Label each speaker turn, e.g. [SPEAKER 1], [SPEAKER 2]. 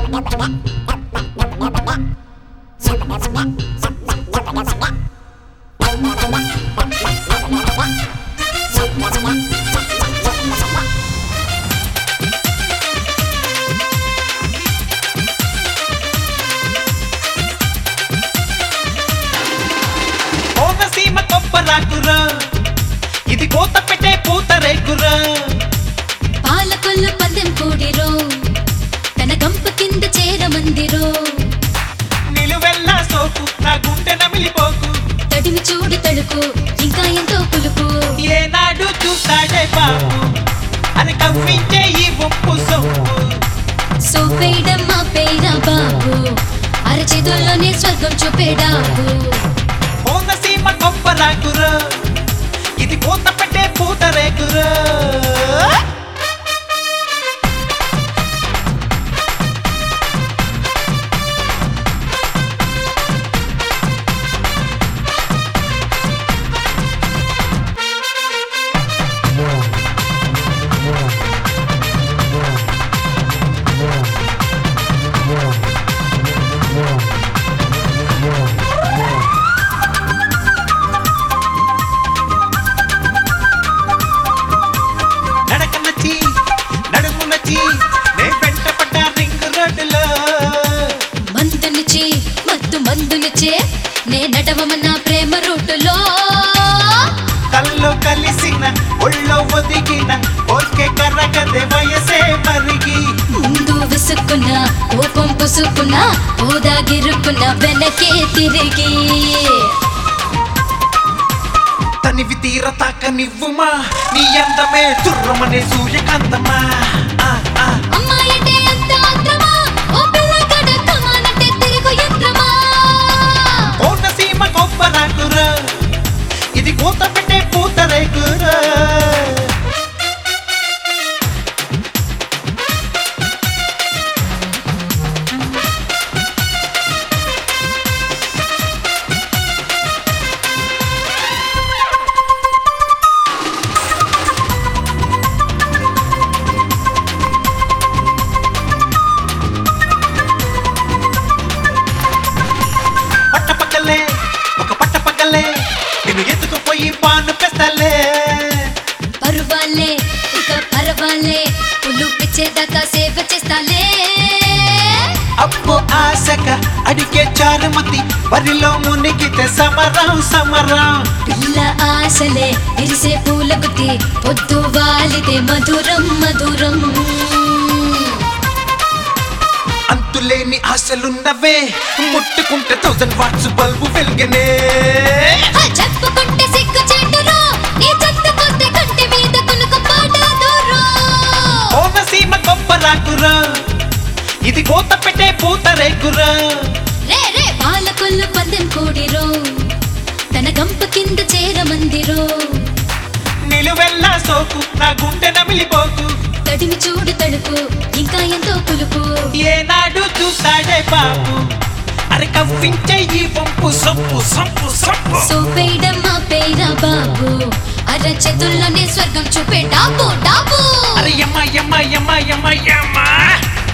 [SPEAKER 1] కోనసీమ కొబ్బరాకురా ఇది కోత పెట్టే పూత రేకురా
[SPEAKER 2] పాలకొల్లు పందెం కూడిరో తన గంప కింద చేరమందిరో
[SPEAKER 1] నిలువెల్లా సోకు నా గుండె నమిలిపోకు
[SPEAKER 2] తడివి చూడు తడుకు ఇంకా ఎంతో పులుపు
[SPEAKER 1] ఏనాడు చూస్తాడే బాబు అని కవ్వించే ఈ ఉప్పు సొప్పు
[SPEAKER 2] సోపేయడం మా పేర బాబు అరచేతుల్లోనే స్వర్గం చూపేడాబు
[SPEAKER 1] కోనసీమ కొబ్బరాకురా ఇది కోత పెట్టే పూత రేకురా నడక నచ్చి నడుము నచ్చి నే వెంట పడ్డ రింగ్ రోడ్డులో
[SPEAKER 2] మందునిచి మత్తు మందునిచే నే నడవమన్న ప్రేమ రూటులో
[SPEAKER 1] కల్లో కలిసిన ఒళ్ళో ఒదిగిన ఓకే కర్రగదే వయసే మరిగి
[SPEAKER 2] ముందు విసుక్కున్న కోపం పుసుకున్న ఓదాగిరుకున్న వెనకే తిరిగి
[SPEAKER 1] తనివి తీర తాక నివ్వుమా నీ అందమే తుర్రమనే సూర్యకాంతమా ఆ, ఆ.
[SPEAKER 2] అమ్మాయంటే అంత ఆత్రమా ఓ పిల్లగాడ కమానంటే తిరుగు యంత్రమా
[SPEAKER 1] కోనసీమ కొబ్బరాకురా ఇది కూత పెట్టే పూత రేకురా పట్టపక్కలే ఒక పట్టపక్కలే నిన్ను ఎత్తుకుపోయి పాను పెస్తలే
[SPEAKER 2] పరువాలే ఇక పరవాలే పులు పిచ్చేదాకా సేవ చేస్తాలే
[SPEAKER 1] అప్పు ఆశక అడిగే చారుమతి వరిలో మునిగితే సమరం సమరం
[SPEAKER 2] పిల్ల ఆశలే విరిసే పూల గుత్తి పొద్దు వాలితే మధురం మధురం
[SPEAKER 1] అంతులేని ఆశలున్నవే ముట్టుకుంటే థౌసండ్ వాట్స్ బల్బు వెలిగనే
[SPEAKER 2] ఆ చెప్పుకుంటే సిగ్గు చెడ్డురో నీ చెత్త కొద్ది కంటి మీద కొనుక పాడదూరు
[SPEAKER 1] కోనసీమ కొబ్బరాకురా ఇది కోత పెట్టే పూత రేకురా
[SPEAKER 2] రే రే పాలకొల్లు పందెం కూడిరో తన గంప కింద చేరమందిరో
[SPEAKER 1] నిలువెల్లా సోకు నా గుండె నమిలిపోకు
[SPEAKER 2] తడివి చూడు తడుపు ఇంకా ఎంతో పులుపు
[SPEAKER 1] ఏనాడు చూస్తాడే బాబు అరే కవ్వించే ఈ వంపు సొప్పు సొప్పు సొప్పు
[SPEAKER 2] సోపేయడం మా పేర బాబు అరచేతుల్లోనే స్వర్గం చూపే డాబు డాబు
[SPEAKER 1] అరే యమ్మ యమ్మ యమ్మ యమ్మ యమ్మ